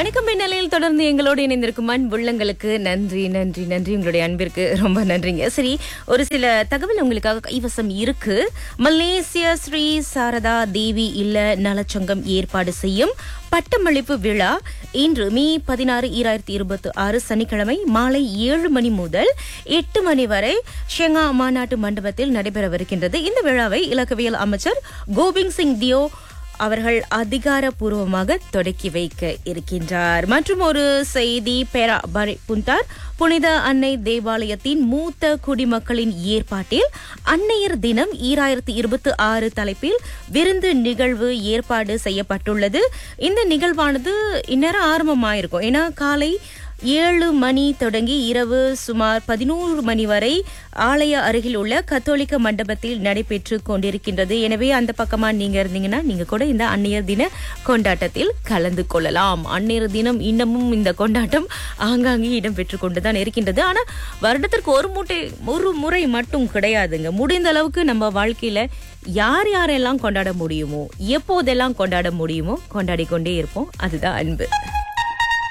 வணக்கம் பின்னலையில் தொடர்ந்து எங்களோடு இணைந்திருக்கும் அன்புள்ளங்களுக்கு நன்றி நன்றி நன்றி உங்களுடைய அன்பிற்கு ரொம்ப நன்றிங்க சரி ஒரு சில தகவல் உங்களுக்காக கைவசம் இருக்கு மலேசிய ஸ்ரீ சாரதா தேவி இல்ல நலச்சங்கம் ஏற்பாடு செய்யும் பட்டமளிப்பு விழா இன்று மே பதினாறு ஈராயிரத்தி இருபத்தி ஆறு சனிக்கிழமை மாலை ஏழு மணி முதல் எட்டு மணி வரை ஷெங்கா மாநாட்டு மண்டபத்தில் நடைபெறவிருக்கின்றது இந்த விழாவை இலக்கவியல் அமைச்சர் கோபிந்த் சிங் தியோ அவர்கள் அதிகாரப்பூர்வமாக தொடக்கி வைக்க இருக்கின்றார் மற்றும் ஒரு செய்தி பெரா பரி புந்தார் புனித அன்னை தேவாலயத்தின் மூத்த குடிமக்களின் ஏற்பாட்டில் அன்னையர் தினம் ஈராயிரத்தி இருபத்தி ஆறு தலைப்பில் விருந்து நிகழ்வு ஏற்பாடு செய்யப்பட்டுள்ளது இந்த நிகழ்வானது இந்நேரம் ஆரம்பமாயிருக்கும் ஏன்னா காலை ஏழு மணி தொடங்கி இரவு சுமார் பதினோரு மணி வரை ஆலய அருகில் உள்ள கத்தோலிக்க மண்டபத்தில் நடைபெற்று கொண்டிருக்கின்றது எனவே அந்த பக்கமா நீங்க இருந்தீங்கன்னா நீங்க கூட இந்த அந்நியர் தின கொண்டாட்டத்தில் கலந்து கொள்ளலாம் அந்நியர் தினம் இன்னமும் இந்த கொண்டாட்டம் ஆங்காங்கே இடம்பெற்று கொண்டுதான் இருக்கின்றது ஆனா வருடத்திற்கு ஒரு முட்டை ஒரு முறை மட்டும் கிடையாதுங்க முடிந்த அளவுக்கு நம்ம வாழ்க்கையில யார் யாரெல்லாம் கொண்டாட முடியுமோ எப்போதெல்லாம் கொண்டாட முடியுமோ கொண்டாடி கொண்டே இருப்போம் அதுதான் அன்பு